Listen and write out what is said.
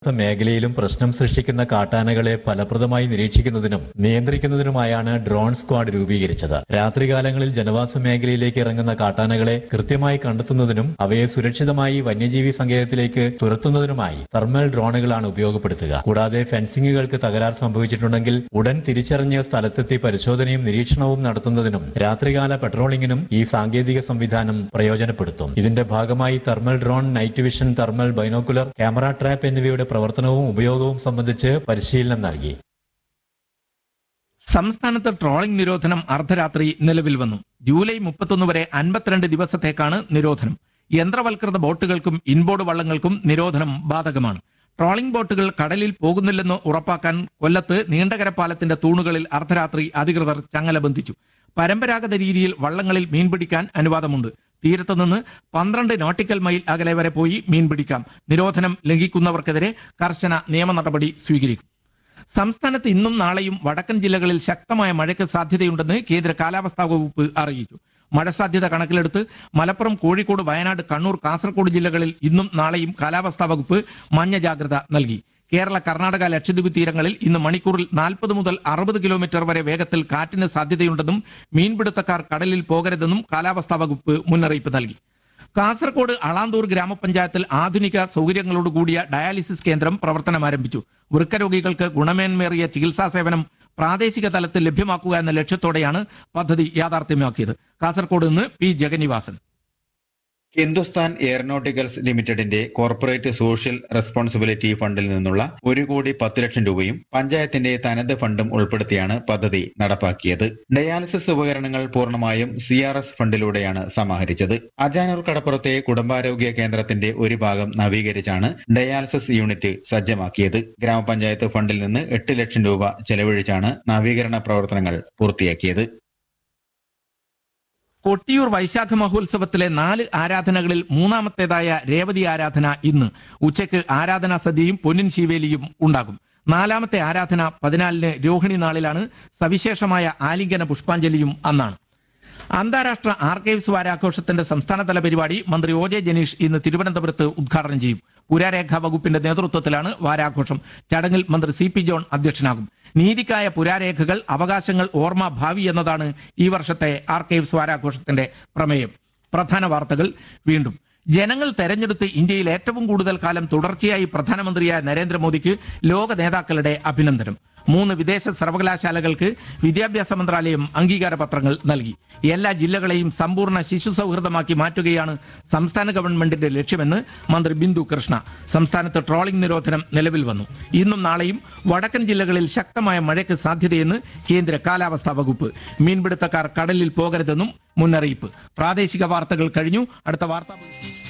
മേഖലയിലും പ്രശ്നം സൃഷ്ടിക്കുന്ന കാട്ടാനകളെ ഫലപ്രദമായി നിരീക്ഷിക്കുന്നതിനും നിയന്ത്രിക്കുന്നതിനുമായാണ് ഡ്രോൺ സ്ക്വാഡ് രൂപീകരിച്ചത് രാത്രികാലങ്ങളിൽ ജനവാസ മേഖലയിലേക്ക് ഇറങ്ങുന്ന കാട്ടാനകളെ കൃത്യമായി കണ്ടെത്തുന്നതിനും അവയെ സുരക്ഷിതമായി വന്യജീവി സങ്കേതത്തിലേക്ക് തുരത്തുന്നതിനുമായി തെർമൽ ഡ്രോണുകളാണ് ഉപയോഗപ്പെടുത്തുക കൂടാതെ ഫെൻസിംഗുകൾക്ക് തകരാർ സംഭവിച്ചിട്ടുണ്ടെങ്കിൽ ഉടൻ തിരിച്ചറിഞ്ഞ് സ്ഥലത്തെത്തി പരിശോധനയും നിരീക്ഷണവും നടത്തുന്നതിനും രാത്രികാല പെട്രോളിംഗിനും ഈ സാങ്കേതിക സംവിധാനം പ്രയോജനപ്പെടുത്തും ഇതിന്റെ ഭാഗമായി thermal drone night vision thermal binocular camera trap എന്നിവയുടെ പ്രവർത്തനവും ഉപയോഗവും സംബന്ധിച്ച് പരിശീലനം നൽകി സംസ്ഥാനത്ത് ട്രോളിംഗ് നിരോധനം അർദ്ധരാത്രി നിലവിൽ വന്നു ജൂലൈ മുപ്പത്തൊന്ന് വരെ അൻപത്തിരണ്ട് ദിവസത്തേക്കാണ് നിരോധനം യന്ത്രവൽകൃത ബോട്ടുകൾക്കും ഇൻബോർഡ് വള്ളങ്ങൾക്കും നിരോധനം ബാധകമാണ് ട്രോളിംഗ് ബോട്ടുകൾ കടലിൽ പോകുന്നില്ലെന്ന് ഉറപ്പാക്കാൻ കൊല്ലത്ത് നീണ്ടകര പാലത്തിന്റെ തൂണുകളിൽ അർദ്ധരാത്രി അധികൃതർ ചങ്ങല ബന്ധിച്ചു പരമ്പരാഗത രീതിയിൽ വള്ളങ്ങളിൽ മീൻ പിടിക്കാൻ അനുവാദമുണ്ട് തീരത്തുനിന്ന് പന്ത്രണ്ട് നോട്ടിക്കൽ മൈൽ അകലെ വരെ പോയി മീൻ പിടിക്കാം നിരോധനം ലംഘിക്കുന്നവർക്കെതിരെ കർശന നിയമ നടപടി സ്വീകരിക്കും സംസ്ഥാനത്ത് ഇന്നും നാളെയും വടക്കൻ ജില്ലകളിൽ ശക്തമായ മഴയ്ക്ക് സാധ്യതയുണ്ടെന്ന് കേന്ദ്ര കാലാവസ്ഥാ വകുപ്പ് അറിയിച്ചു മഴ സാധ്യത കണക്കിലെടുത്ത് മലപ്പുറം കോഴിക്കോട് വയനാട് കണ്ണൂർ കാസർഗോഡ് ജില്ലകളിൽ ഇന്നും നാളെയും കാലാവസ്ഥാ വകുപ്പ് മഞ്ഞ ജാഗ്രത നൽകി കേരള കർണാടക ലക്ഷദ്വീപ് തീരങ്ങളിൽ ഇന്ന് മണിക്കൂറിൽ നാൽപ്പത് മുതൽ അറുപത് കിലോമീറ്റർ വരെ വേഗത്തിൽ കാറ്റിന് സാധ്യതയുണ്ടെന്നും മീൻപിടുത്തക്കാർ കടലിൽ പോകരുതെന്നും കാലാവസ്ഥാ വകുപ്പ് മുന്നറിയിപ്പ് നൽകി കാസർഗോഡ് അളാന്തൂർ ഗ്രാമപഞ്ചായത്തിൽ ആധുനിക സൗകര്യങ്ങളോടുകൂടിയ ഡയാലിസിസ് കേന്ദ്രം പ്രവർത്തനം ആരംഭിച്ചു വൃക്കരോഗികൾക്ക് ഗുണമേന്മേറിയ ചികിത്സാ സേവനം പ്രാദേശിക തലത്തിൽ ലഭ്യമാക്കുക എന്ന ലക്ഷ്യത്തോടെയാണ് പദ്ധതി യാഥാർത്ഥ്യമാക്കിയത് കാസർഗോഡ് നിന്ന് പി ജഗന്നിവാസൻ ഹിന്ദുസ്ഥാൻ എയറോനോട്ടിക്കൽസ് ലിമിറ്റഡിന്റെ കോർപ്പറേറ്റ് സോഷ്യൽ റെസ്പോൺസിബിലിറ്റി ഫണ്ടിൽ നിന്നുള്ള ഒരു കോടി പത്ത് ലക്ഷം രൂപയും പഞ്ചായത്തിന്റെ തനത് ഫണ്ടും ഉൾപ്പെടുത്തിയാണ് പദ്ധതി നടപ്പാക്കിയത് ഡയാലിസിസ് ഉപകരണങ്ങൾ പൂർണ്ണമായും സി ആർ എസ് ഫണ്ടിലൂടെയാണ് സമാഹരിച്ചത് അജാനൂർ കടപ്പുറത്തെ കുടുംബാരോഗ്യ കേന്ദ്രത്തിന്റെ ഒരു ഭാഗം നവീകരിച്ചാണ് ഡയാലിസിസ് യൂണിറ്റ് സജ്ജമാക്കിയത് ഗ്രാമപഞ്ചായത്ത് ഫണ്ടിൽ നിന്ന് എട്ട് ലക്ഷം രൂപ ചെലവഴിച്ചാണ് നവീകരണ പ്രവർത്തനങ്ങൾ പൂർത്തിയാക്കിയത് കൊട്ടിയൂർ വൈശാഖ മഹോത്സവത്തിലെ നാല് ആരാധനകളിൽ മൂന്നാമത്തേതായ രേവതി ആരാധന ഇന്ന് ഉച്ചയ്ക്ക് ആരാധനാ സദ്യയും പൊന്നിൻ ശീവേലിയും ഉണ്ടാകും നാലാമത്തെ ആരാധന പതിനാലിന് രോഹിണി നാളിലാണ് സവിശേഷമായ ആലിംഗന പുഷ്പാഞ്ജലിയും അന്നാണ് അന്താരാഷ്ട്ര ആർക്കൈവ്സ് വാരാഘോഷത്തിന്റെ സംസ്ഥാനതല പരിപാടി മന്ത്രി ഒ ജെ ജനീഷ് ഇന്ന് തിരുവനന്തപുരത്ത് ഉദ്ഘാടനം ചെയ്യും പുരാരേഖാ വകുപ്പിന്റെ നേതൃത്വത്തിലാണ് വാരാഘോഷം ചടങ്ങിൽ മന്ത്രി സി പി ജോൺ അധ്യക്ഷനാകും നീതിക്കായ പുരാരേഖകൾ അവകാശങ്ങൾ ഓർമ്മ ഭാവി എന്നതാണ് ഈ വർഷത്തെ ആർക്കൈവ്സ് വാരാഘോഷത്തിന്റെ പ്രമേയം പ്രധാന വാർത്തകൾ വീണ്ടും ജനങ്ങൾ തെരഞ്ഞെടുത്ത് ഇന്ത്യയിൽ ഏറ്റവും കൂടുതൽ കാലം തുടർച്ചയായി പ്രധാനമന്ത്രിയായ നരേന്ദ്രമോദിക്ക് ലോക നേതാക്കളുടെ അഭിനന്ദനം മൂന്ന് വിദേശ സർവകലാശാലകൾക്ക് വിദ്യാഭ്യാസ മന്ത്രാലയം അംഗീകാര പത്രങ്ങൾ നൽകി എല്ലാ ജില്ലകളെയും സമ്പൂർണ്ണ ശിശു സൗഹൃദമാക്കി മാറ്റുകയാണ് സംസ്ഥാന ഗവൺമെന്റിന്റെ ലക്ഷ്യമെന്ന് മന്ത്രി ബിന്ദു കൃഷ്ണ സംസ്ഥാനത്ത് ട്രോളിംഗ് നിരോധനം നിലവിൽ വന്നു ഇന്നും നാളെയും വടക്കൻ ജില്ലകളിൽ ശക്തമായ മഴയ്ക്ക് സാധ്യതയെന്ന് കേന്ദ്ര കാലാവസ്ഥാ വകുപ്പ് മീൻപിടുത്തക്കാർ കടലിൽ പോകരുതെന്നും മുന്നറിയിപ്പ് പ്രാദേശിക വാർത്തകൾ കഴിഞ്ഞു അടുത്ത വാർത്താ